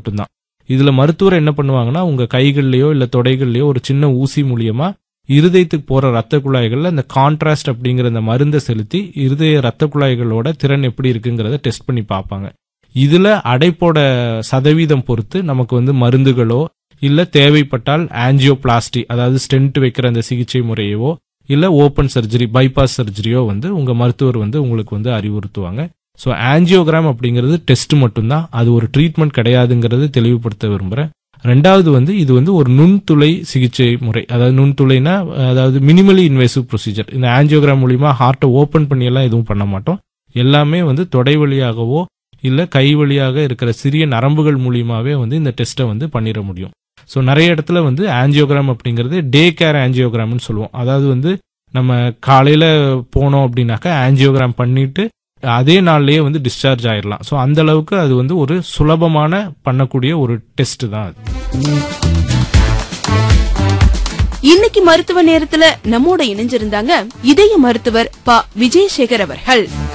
மட்டும்தான் இதுல மருத்துவர் என்ன பண்ணுவாங்கன்னா உங்க கைகள்லயோ இல்ல தொடைகள்லயோ ஒரு சின்ன ஊசி மூலியமா இருதயத்துக்கு போற ரத்த குழாய்கள்ல இந்த கான்ட்ராஸ்ட் அப்படிங்கிற அந்த மருந்தை செலுத்தி இருதய ரத்த குழாய்களோட திறன் எப்படி இருக்குங்கிறத டெஸ்ட் பண்ணி பார்ப்பாங்க இதுல அடைப்போட சதவீதம் பொறுத்து நமக்கு வந்து மருந்துகளோ இல்ல தேவைப்பட்டால் ஆஞ்சியோபிளாஸ்டி அதாவது ஸ்டென்ட் வைக்கிற அந்த சிகிச்சை முறையவோ இல்ல ஓபன் சர்ஜரி பைபாஸ் சர்ஜரியோ வந்து உங்க மருத்துவர் வந்து உங்களுக்கு வந்து அறிவுறுத்துவாங்க ஸோ ஆஞ்சியோகிராம் அப்படிங்கிறது டெஸ்ட் மட்டும்தான் அது ஒரு ட்ரீட்மெண்ட் கிடையாதுங்கிறது தெளிவுபடுத்த விரும்புறேன் ரெண்டாவது வந்து இது வந்து ஒரு நுண்துளை சிகிச்சை முறை அதாவது நுண்துளைனா அதாவது மினிமலி இன்வேசிவ் ப்ரொசீஜர் இந்த ஆஞ்சியோகிராம் மூலியமா ஹார்ட்டை ஓபன் பண்ணி எல்லாம் எதுவும் பண்ண மாட்டோம் எல்லாமே வந்து தொடை வழியாகவோ இல்ல கை வழியாக இருக்கிற சிறிய நரம்புகள் மூலியமாவே வந்து இந்த டெஸ்ட்டை வந்து பண்ணிட முடியும் ஸோ நிறைய இடத்துல வந்து ஆஞ்சியோகிராம் அப்படிங்கிறது டே கேர் ஆஞ்சியோகிராம்னு சொல்லுவோம் அதாவது வந்து நம்ம காலையில போனோம் அப்படின்னாக்கா ஆஞ்சியோகிராம் பண்ணிட்டு அதே நாள்லயே வந்து டிஸ்சார்ஜ் ஆயிடலாம் ஸோ அந்த அளவுக்கு அது வந்து ஒரு சுலபமான பண்ணக்கூடிய ஒரு டெஸ்ட் தான் அது இன்னைக்கு மருத்துவ நேரத்துல நம்மோட இணைஞ்சிருந்தாங்க இதய மருத்துவர் ப விஜயசேகர் அவர்கள்